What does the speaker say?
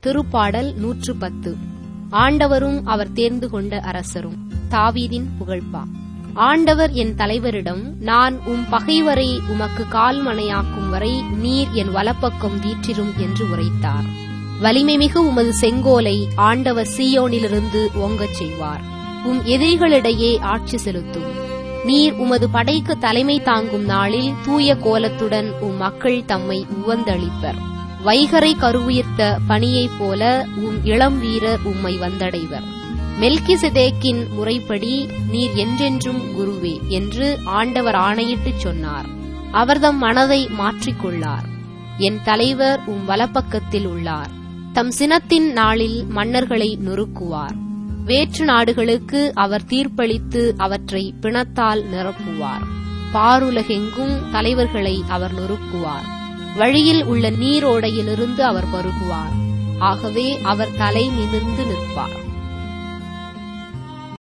திருப்பாடல் நூற்று பத்து ஆண்டவரும் அவர் தேர்ந்து கொண்ட அரசரும் தாவீதின் புகழ்பா ஆண்டவர் என் தலைவரிடம் நான் உம் பகைவரை உமக்கு கால்மனையாக்கும் வரை நீர் என் வலப்பக்கம் வீற்றிரும் என்று உரைத்தார் வலிமைமிகு உமது செங்கோலை ஆண்டவர் சீயோனிலிருந்து ஓங்கச் செய்வார் உம் எதிரிகளிடையே ஆட்சி செலுத்தும் நீர் உமது படைக்கு தலைமை தாங்கும் நாளில் தூய கோலத்துடன் உம் மக்கள் தம்மை உவந்தளிப்பர் வைகரை கருவுயிர்த்த பணியைப் போல உம் இளம் வீரர் உம்மை வந்தடைவர் மெல்கிசெதேக்கின் முறைப்படி நீர் என்றென்றும் குருவே என்று ஆண்டவர் ஆணையிட்டுச் சொன்னார் அவர்தம் மனதை மாற்றிக்கொள்ளார் என் தலைவர் உம் வலப்பக்கத்தில் உள்ளார் தம் சினத்தின் நாளில் மன்னர்களை நொறுக்குவார் வேற்று நாடுகளுக்கு அவர் தீர்ப்பளித்து அவற்றை பிணத்தால் நிரப்புவார் பாருலகெங்கும் தலைவர்களை அவர் நொறுக்குவார் வழியில் உள்ள நீரோடையிலிருந்து அவர் பருகுவார் ஆகவே அவர் தலை நிமிர்ந்து நிற்பார்